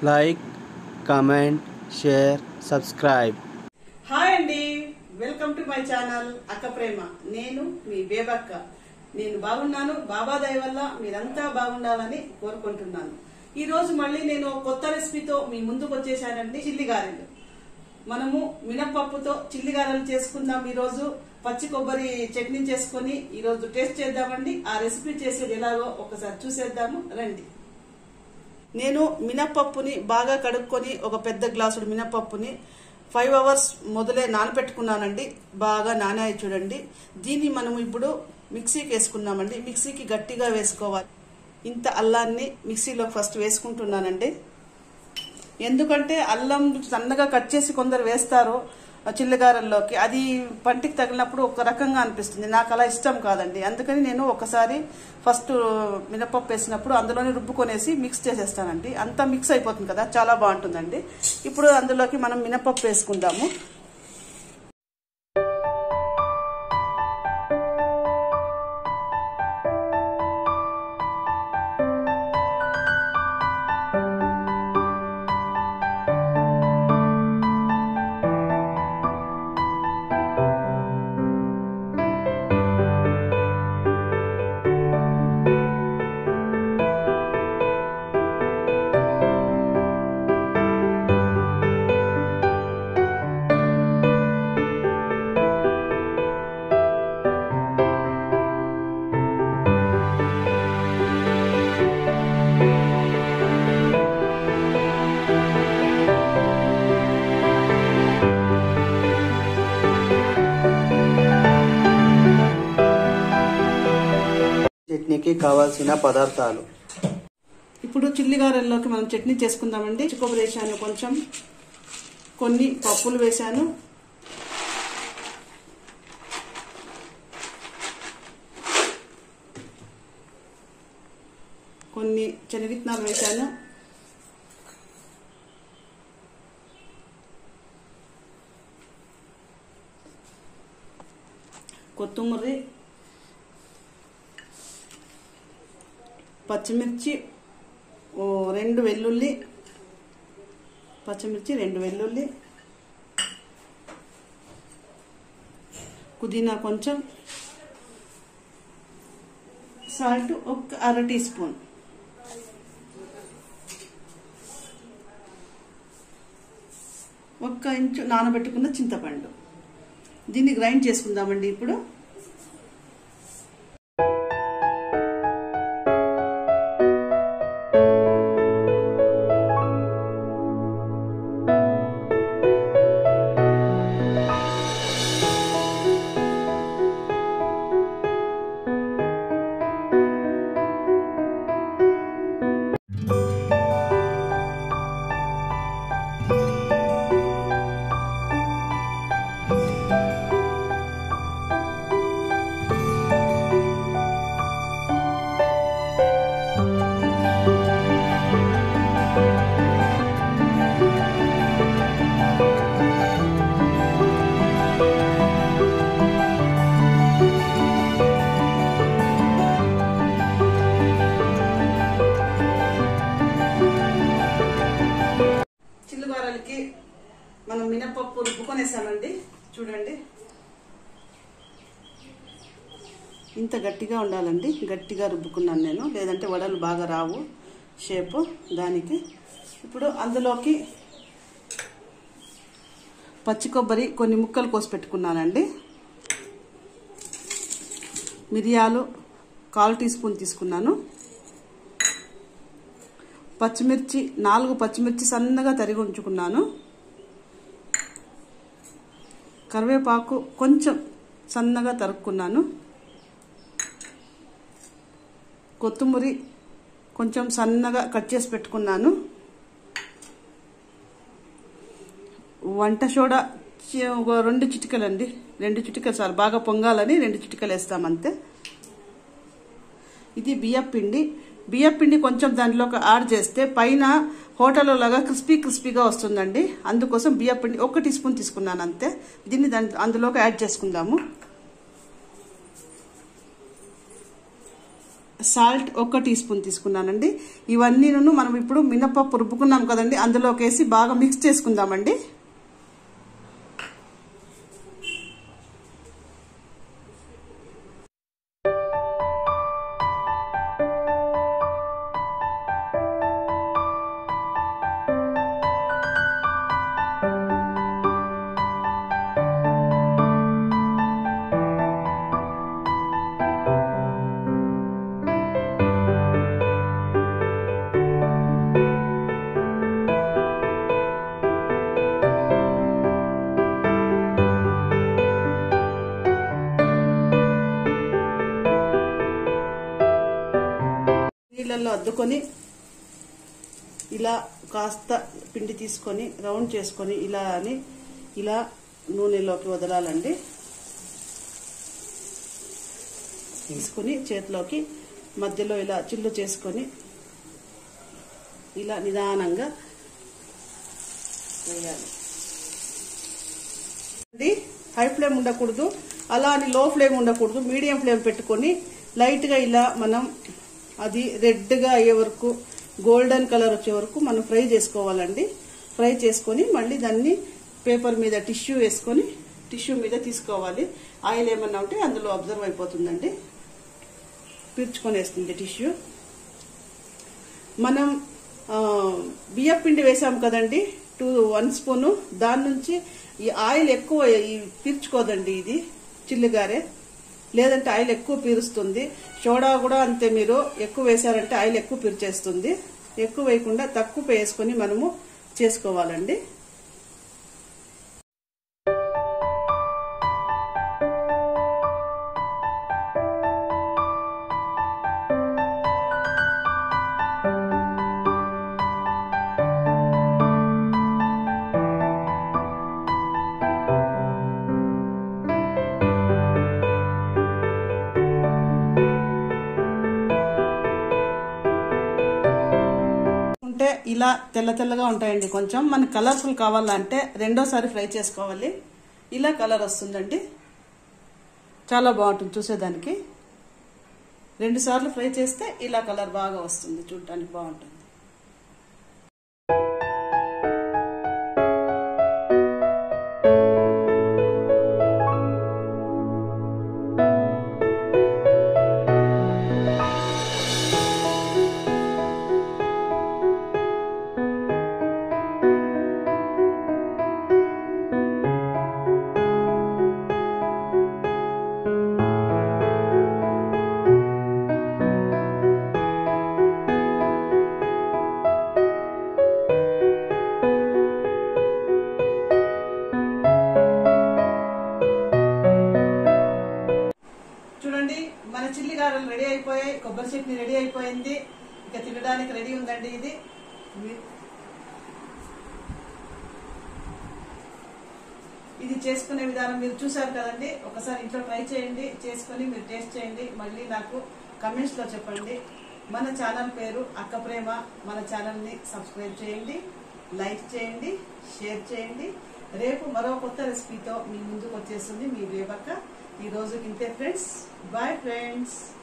like, comment, share, subscribe. Hi అండి welcome to my channel అక్క ప్రేమ నేను మీ బేబక్క నేను బాగున్నాను బాబా దయ వల్ల మీరంతా బాగుండాలని కోరుకుంటున్నాను ఈ రోజు మళ్ళీ నేను కొత్త రెసిపీతో మీ ముందుకు వచ్చేసానండి చిల్లి గారెలు మనము మినపప్పుతో చిల్లి గారెలు చేసుకుందాం ఈ రోజు పచ్చి కొబ్బరి చట్నీ చేసుకొని ఈ రోజు టేస్ట్ చేద్దామండి ఆ రెసిపీ చేసేది ఎలాగో ఒకసారి చూసేద్దాము రండి నేను మినప్పప్పుని బాగా కడుక్కొని ఒక పెద్ద గ్లాసుడు మినప్పప్పుని ఫైవ్ అవర్స్ మొదలే నానబెట్టుకున్నానండి బాగా నానాయి చూడండి దీన్ని మనం ఇప్పుడు మిక్సీకి వేసుకున్నామండి మిక్సీకి గట్టిగా వేసుకోవాలి ఇంత అల్లాన్ని మిక్సీలో ఫస్ట్ వేసుకుంటున్నానండి ఎందుకంటే అల్లం సన్నగా కట్ చేసి కొందరు వేస్తారు చిల్లగారల్లోకి అది పంటికి తగిలినప్పుడు ఒక రకంగా అనిపిస్తుంది నాకు అలా ఇష్టం కాదండి అందుకని నేను ఒకసారి ఫస్ట్ మినపప్పు వేసినప్పుడు అందులోనే రుబ్బుకొనేసి మిక్స్ చేసేస్తానండి అంతా మిక్స్ అయిపోతుంది కదా చాలా బాగుంటుందండి ఇప్పుడు అందులోకి మనం మినపప్పు వేసుకుందాము చట్నీకి కావాల్సిన పదార్థాలు ఇప్పుడు చిల్లిగారెల్లోకి మనం చట్నీ చేసుకుందామండి కొబ్బరి వేసాను కొంచెం కొన్ని పప్పులు వేశాను కొన్ని శనగిత్తనాలు వేశాను కొత్తిమీర పచ్చిమిర్చి ఓ రెండు వెల్లుల్లి పచ్చిమిర్చి రెండు వెల్లుల్లి పుదీనా కొంచెం సాల్ట్ ఒక అర టీ స్పూన్ ఒక్క ఇంచు నానబెట్టుకున్న చింతపండు దీన్ని గ్రైండ్ చేసుకుందామండి ఇప్పుడు చిల్లుగారలకి మనం మినపప్పు రుబ్బుకొనేసామండి చూడండి ఇంత గట్టిగా ఉండాలండి గట్టిగా రుబ్బుకున్నాను నేను లేదంటే వడలు బాగా రావు షేపు దానికి ఇప్పుడు అందులోకి పచ్చి కొబ్బరి కొన్ని ముక్కలు కోసి పెట్టుకున్నానండి మిరియాలు కాలు టీ స్పూన్ తీసుకున్నాను పచ్చిమిర్చి నాలుగు పచ్చిమిర్చి సన్నగా తరిగి ఉంచుకున్నాను కరివేపాకు కొంచెం సన్నగా తరుక్కున్నాను కొత్తిమీర కొంచెం సన్నగా కట్ చేసి పెట్టుకున్నాను వంట సోడా చి- ఒక రెండు చిటికలు అండి రెండు చిటికలు చాలు బాగా పొంగాలని రెండు చిటికలు వేస్తామంతే ఇది బియ్యం పిండి బియ్యం పిండి కొంచెం దాంట్లోకి యాడ్ చేస్తే పైన హోటల్లో లాగా క్రిస్పీ క్రిస్పీగా వస్తుందండి అందుకోసం బియ్యం పిండి ఒక టీ స్పూన్ తీసుకున్నాను అంతే దీన్ని దాని అందులోకి యాడ్ చేసుకుందాము సాల్ట్ ఒక టీ స్పూన్ తీసుకున్నానండి ఇవన్నీ మనం ఇప్పుడు మినపప్పు రుబ్బుకున్నాం కదండి అందులోకి వేసి బాగా మిక్స్ చేసుకుందామండి నీళ్ళల్లో అద్దుకొని ఇలా కాస్త పిండి తీసుకొని రౌండ్ చేసుకొని ఇలా అని ఇలా నూనెలోకి వదలాలండి తీసుకొని చేతిలోకి మధ్యలో ఇలా చిల్లు చేసుకొని ఇలా నిదానంగా వేయాలి అండి హై ఫ్లేమ్ ఉండకూడదు అలా అని లో ఫ్లేమ్ ఉండకూడదు మీడియం ఫ్లేమ్ పెట్టుకొని లైట్ గా ఇలా మనం అది రెడ్ గా అయ్యే వరకు గోల్డెన్ కలర్ వచ్చే వరకు మనం ఫ్రై చేసుకోవాలండి ఫ్రై చేసుకొని మళ్ళీ దాన్ని పేపర్ మీద టిష్యూ వేసుకొని టిష్యూ మీద తీసుకోవాలి ఆయిల్ ఏమన్నా ఉంటే అందులో అబ్జర్వ్ అయిపోతుందండి పీల్చుకొనేస్తుంది టిష్యూ మనం ఆ, బియ్యం పిండి వేసాం కదండి టూ వన్ స్పూను దాని నుంచి ఈ ఆయిల్ ఎక్కువ ఈ పీల్చుకోదండి ఇది చిల్లిగారే లేదంటే ఆయిల్ ఎక్కువ పీరుస్తుంది సోడా కూడా అంతే మీరు ఎక్కువ వేసారంటే ఆయిల్ ఎక్కువ పీల్చేస్తుంది ఎక్కువ వేయకుండా తక్కువ వేసుకొని మనము చేసుకోవాలండి ఉంటే ఇలా తెల్ల తెల్లగా ఉంటాయండి కొంచెం మనకి కలర్ఫుల్ కావాలంటే రెండోసారి ఫ్రై చేసుకోవాలి ఇలా కలర్ వస్తుందండి చాలా బాగుంటుంది చూసేదానికి రెండు సార్లు ఫ్రై చేస్తే ఇలా కలర్ బాగా వస్తుంది చూడటానికి బాగుంటుంది చూడండి మన చిల్లి గారెలు రెడీ అయిపోయాయి కొబ్బరి చట్నీ రెడీ అయిపోయింది ఇక తినడానికి రెడీ ఉందండి ఇది మీ- ఇది చేసుకునే విధానం మీరు చూసారు కదండి ఒకసారి ఇంట్లో ట్రై చేయండి చేసుకొని మీరు టేస్ట్ చేయండి మళ్ళీ నాకు కమెంట్స్ లో చెప్పండి మన ఛానల్ పేరు అక్క ప్రేమ మన ఛానల్ ని సబ్స్క్రైబ్ చేయండి లైక్ చేయండి షేర్ చేయండి రేపు మరో కొత్త రెసిపీతో మీ ముందుకు వచ్చేస్తుంది మీ వేబక్క ఈ రోజు ఇంతే ఫ్రెండ్స్ బాయ్ ఫ్రెండ్స్